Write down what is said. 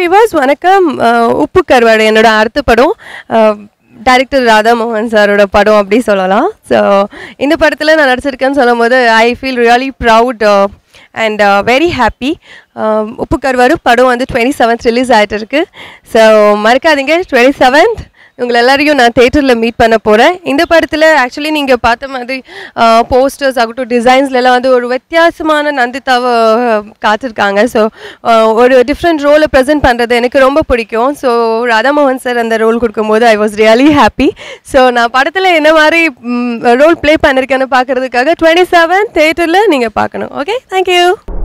விவாஸ் வணக்கம் அஹ், உப்பு கருவாடு என்னோட அடுத்த படம் டைரக்டர் ராதா மோகன் சாரோட படம் அப்படி சொல்லலாம் ஸோ இந்த படத்தில் நான் நடிச்சிருக்கேன்னு சொல்லும் போது I feel really proud and very happy உப்பு கருவாடு படம் வந்து டுவெண்ட்டி செவன்த் ரிலீஸ் ஆகிட்டு இருக்கு ஸோ மறக்காதீங்க டுவெண்ட்டி செவன்த் உங்களை எல்லாரையும் நான் தேட்டரில் மீட் பண்ண போகிறேன் இந்த படத்தில் ஆக்சுவலி நீங்கள் பார்த்த மாதிரி போஸ்டர்ஸ் ஆகட்டும் டிசைன்ஸ்லாம் வந்து ஒரு வித்தியாசமான நந்திதாவை காத்திருக்காங்க ஸோ ஒரு டிஃப்ரெண்ட் ரோலை ப்ரெசென்ட் பண்ணுறது எனக்கு ரொம்ப பிடிக்கும் ஸோ ராதாமோகன் சார் அந்த ரோல் கொடுக்கும்போது I was really happy so நான் படத்தில் என்ன மாதிரி ரோல் ப்ளே பண்ணியிருக்கேன்னு பார்க்குறதுக்காக டுவெண்ட்டி செவன் தேட்டரில் நீங்கள் பார்க்கணும் ஓகே தேங்க்யூ